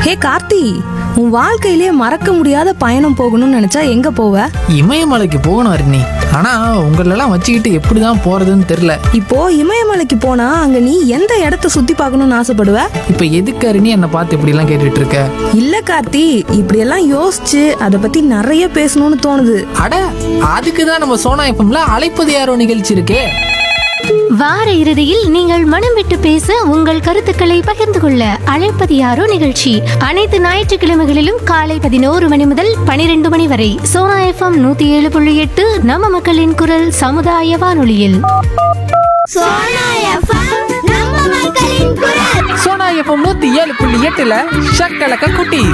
ஹே கார்த்தி உன் வாழ்க்கையிலே மறக்க முடியாத பயணம் போகணும்னு நினைச்சா எங்க போவ இமயமலைக்கு போகணும் அருணி ஆனா உங்களெல்லாம் வச்சுக்கிட்டு எப்படிதான் போறதுன்னு தெரியல இப்போ இமயமலைக்கு போனா அங்க நீ எந்த இடத்த சுத்தி பார்க்கணும்னு ஆசைப்படுவ இப்ப எதுக்கு அருணி என்னை பார்த்து இப்படி எல்லாம் கேட்டுட்டு இருக்க இல்ல கார்த்தி இப்படியெல்லாம் யோசிச்சு அதை பத்தி நிறைய பேசணும்னு தோணுது அட அதுக்கு தான் நம்ம சோனா எஃப்எம்ல அழைப்பது யாரோ நிகழ்ச்சி இருக்கே வார இறுதியில் நீங்கள் மனம் விட்டு பேச உங்கள் கருத்துக்களை பகிர்ந்து கொள்ள அழைப்பது யாரோ நிகழ்ச்சி அனைத்து ஞாயிற்றுக்கிழமைகளிலும் காலை பதினோரு மணி முதல் பனிரெண்டு மணி வரை சோனா எஃப்எம் நூத்தி ஏழு புள்ளி எட்டு நம்ம மக்களின் குரல் சமுதாய வானொலியில் சோனா எஃப்எம் நம்ம மக்களின் குரல் சோனா எஃப்எம் நூத்தி ஏழு புள்ளி எட்டுல ஷக்கலக்க குட்டி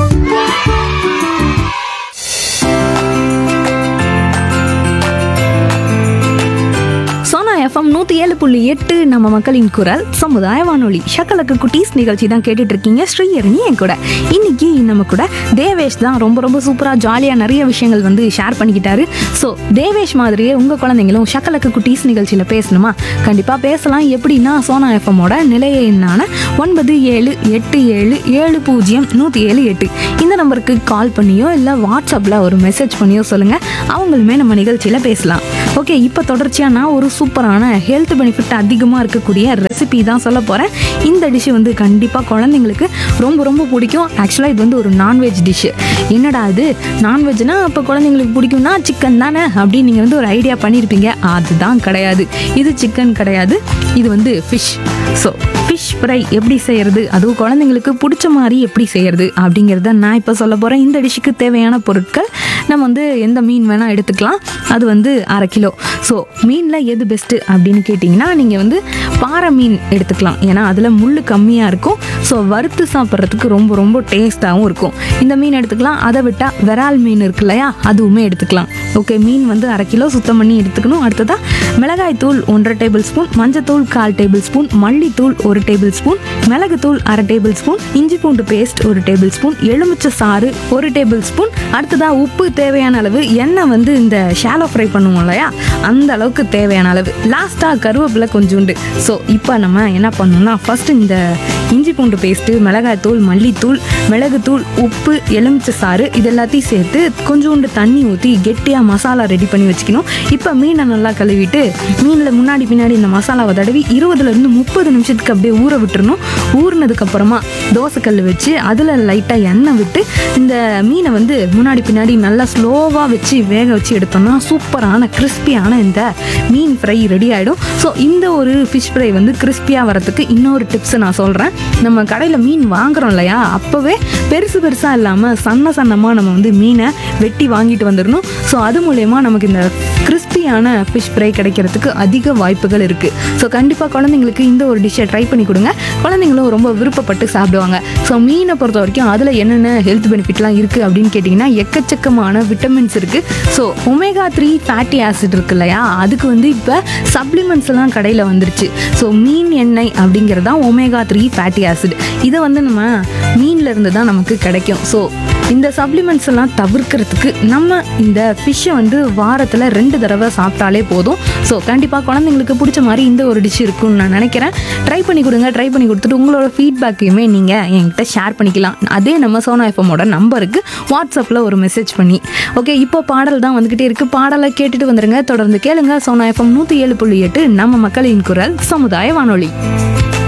சோனா எஃப்எம் நூத்தி ஏழு புள்ளி எட்டு நம்ம மக்களின் குரல் சமுதாய வானொலி ஷக்கலக்கு குட்டீஸ் நிகழ்ச்சி தான் கேட்டுட்டு இருக்கீங்க ஸ்ரீயரணி என் கூட இன்னைக்கு நம்ம கூட தேவேஷ் தான் ரொம்ப ரொம்ப சூப்பரா ஜாலியா நிறைய விஷயங்கள் வந்து ஷேர் பண்ணிக்கிட்டாரு ஸோ தேவேஷ் மாதிரியே உங்க குழந்தைங்களும் ஷக்கலக்கு குட்டீஸ் நிகழ்ச்சியில பேசணுமா கண்டிப்பா பேசலாம் எப்படின்னா சோனா எஃப்எம்மோட நிலைய எண்ணான ஒன்பது ஏழு எட்டு ஏழு ஏழு பூஜ்ஜியம் நூற்றி ஏழு எட்டு இந்த நம்பருக்கு கால் பண்ணியோ இல்லை வாட்ஸ்அப்பில் ஒரு மெசேஜ் பண்ணியோ சொல்லுங்கள் அவங்களுமே நம்ம நிகழ்ச்சியில் பேசலாம் ஓகே இப்போ தொடர்ச்சியாக நான் ஒரு சூப்பரான ஹெல்த் பெனிஃபிட் அதிகமாக இருக்கக்கூடிய ரெசிபி தான் சொல்ல போகிறேன் இந்த டிஷ்ஷு வந்து கண்டிப்பாக குழந்தைங்களுக்கு ரொம்ப ரொம்ப பிடிக்கும் ஆக்சுவலாக இது வந்து ஒரு நான்வெஜ் டிஷ்ஷு என்னடா இது நான்வெஜ்னா அப்போ குழந்தைங்களுக்கு பிடிக்கும்னா சிக்கன் தானே அப்படின்னு நீங்கள் வந்து ஒரு ஐடியா பண்ணியிருப்பீங்க அதுதான் கிடையாது இது சிக்கன் கிடையாது இது வந்து ஃபிஷ் ஸோ ஃபிஷ் ஃப்ரை எப்படி செய்யறது அதுவும் குழந்தைங்களுக்கு பிடிச்ச மாதிரி எப்படி செய்யறது அப்படிங்கிறத நான் இப்போ சொல்ல போகிறேன் இந்த டிஷ்ஷுக்கு தேவையான பொருட்கள் நம்ம வந்து எந்த மீன் வேணால் எடுத்துக்கலாம் அது வந்து அரை கிலோ ஸோ மீனில் எது பெஸ்ட்டு அப்படின்னு கேட்டிங்கன்னா நீங்கள் வந்து பாறை மீன் எடுத்துக்கலாம் ஏன்னா அதில் முள் கம்மியாக இருக்கும் ஸோ வறுத்து சாப்பிட்றதுக்கு ரொம்ப ரொம்ப டேஸ்ட்டாகவும் இருக்கும் இந்த மீன் எடுத்துக்கலாம் அதை விட்டால் விரால் மீன் இருக்கு இல்லையா அதுவுமே எடுத்துக்கலாம் ஓகே மீன் வந்து அரை கிலோ சுத்தம் பண்ணி எடுத்துக்கணும் அடுத்ததாக மிளகாய் தூள் ஒன்றரை டேபிள் ஸ்பூன் மஞ்சத்தூள் கால் டேபிள் ஸ்பூன் மல்லித்தூள் ஒரு டேபிள் ஸ்பூன் மிளகுத்தூள் அரை டேபிள் ஸ்பூன் இஞ்சி பூண்டு பேஸ்ட் ஒரு டேபிள் ஸ்பூன் எலுமிச்சை சாறு ஒரு டேபிள் ஸ்பூன் அடுத்ததாக உப்பு தேவையான அளவு எண்ணெய் வந்து இந்த ஷாலோ ஃப்ரை பண்ணுவோம் இல்லையா அந்த அளவுக்கு தேவையான அளவு லாஸ்ட்டாக கருவேப்பிலை கொஞ்சோண்டு ஸோ இப்போ நம்ம என்ன பண்ணணும்னா ஃபர்ஸ்ட் இந்த இஞ்சி பூண்டு பேஸ்ட்டு மிளகாய்த்தூள் மல்லித்தூள் மிளகுத்தூள் உப்பு எலுமிச்சை சாறு இது எல்லாத்தையும் சேர்த்து கொஞ்சோண்டு தண்ணி ஊற்றி கெட்டியாக மசாலா ரெடி பண்ணி வச்சுக்கணும் இப்போ மீனை நல்லா கழுவிட்டு மீனில் முன்னாடி பின்னாடி இந்த மசாலாவை தடவி இருபதுலேருந்து முப்பது நிமிஷத்துக்கு அப்படியே ஊற விட்டுறணும் ஊறினதுக்கப்புறமா தோசைக்கல் வச்சு அதில் லைட்டாக எண்ணெய் விட்டு இந்த மீனை வந்து முன்னாடி பின்னாடி நல்லா ஸ்லோவாக வச்சு வேக வச்சு எடுத்தோம்னா சூப்பரான கிறிஸ்பியான இந்த மீன் ஃப்ரை ரெடி ஆகிடும் ஸோ இந்த ஒரு ஃபிஷ் ஃப்ரை வந்து கிறிஸ்பியாக வரதுக்கு இன்னொரு டிப்ஸ் நான் சொல்கிறேன் நம்ம கடையில் மீன் வாங்குறோம் இல்லையா அப்போவே பெருசு பெருசாக இல்லாமல் சன்ன சன்னமாக நம்ம வந்து மீனை வெட்டி வாங்கிட்டு வந்துடணும் ஸோ அது மூலயமா நமக்கு இந்த கிறிஸ்பியான ஃபிஷ் ஃப்ரை கிடைக்கிறதுக்கு அதிக வாய்ப்புகள் இருக்குது ஸோ கண்டிப்பாக குழந்தைங்களுக்கு இந்த ஒரு டிஷ்ஷை ட்ரை பண்ணி கொடுங்க குழந்தைங்களும் ரொம்ப விருப்பப்பட்டு சாப்பிடுவாங்க ஸோ மீனை பொறுத்த வரைக்கும் அதில் என்னென்ன ஹெல்த் பெனிஃபிட்லாம் இருக்குது அப்படின்னு கேட்டிங்கன்னா எக்கச்சக்கமான விட்டமின்ஸ் இருக்குது so omega three fatty acid இருக்கு இல்லையா அதுக்கு வந்து இப்போ சப்ளிமெண்ட்ஸ் எல்லாம் கடையில் வந்துருச்சு ஸோ மீன் எண்ணெய் அப்படிங்கிறது தான் ஒமேகா த்ரீ ஃபேட்டி ஆசிட் இதை வந்து நம்ம மீன்ல இருந்து தான் நமக்கு கிடைக்கும் ஸோ இந்த சப்ளிமெண்ட்ஸ் எல்லாம் தவிர்க்கிறதுக்கு நம்ம இந்த ஃபிஷ்ஷை வந்து வாரத்தில் ரெண்டு தடவை சாப்பிட்டாலே போதும் ஸோ கண்டிப்பாக குழந்தைங்களுக்கு பிடிச்ச மாதிரி இந்த ஒரு டிஷ் இருக்கும்னு நான் நினைக்கிறேன் ட்ரை பண்ணி கொடுங்க ட்ரை பண்ணி கொடுத்துட்டு உங்களோட ஃபீட்பேக்கையுமே நீங்கள் என்கிட்ட ஷேர் பண்ணிக்கலாம் அதே நம்ம சோனா எஃப்எம்மோட நம்பருக்கு வாட்ஸ்அப்பில் ஒரு மெசேஜ் பண்ணி ஓகே இப்போ பாடல் தான் வந்துக்கிட்டே இருக்குது பாடலை கேட்டுட்டு வந்துருங்க தொடர்ந்து கேளுங்க சோனா எஃப்எம் நூற்றி ஏழு புள்ளி எட்டு நம்ம மக்களின் குரல் சமுதாய வானொலி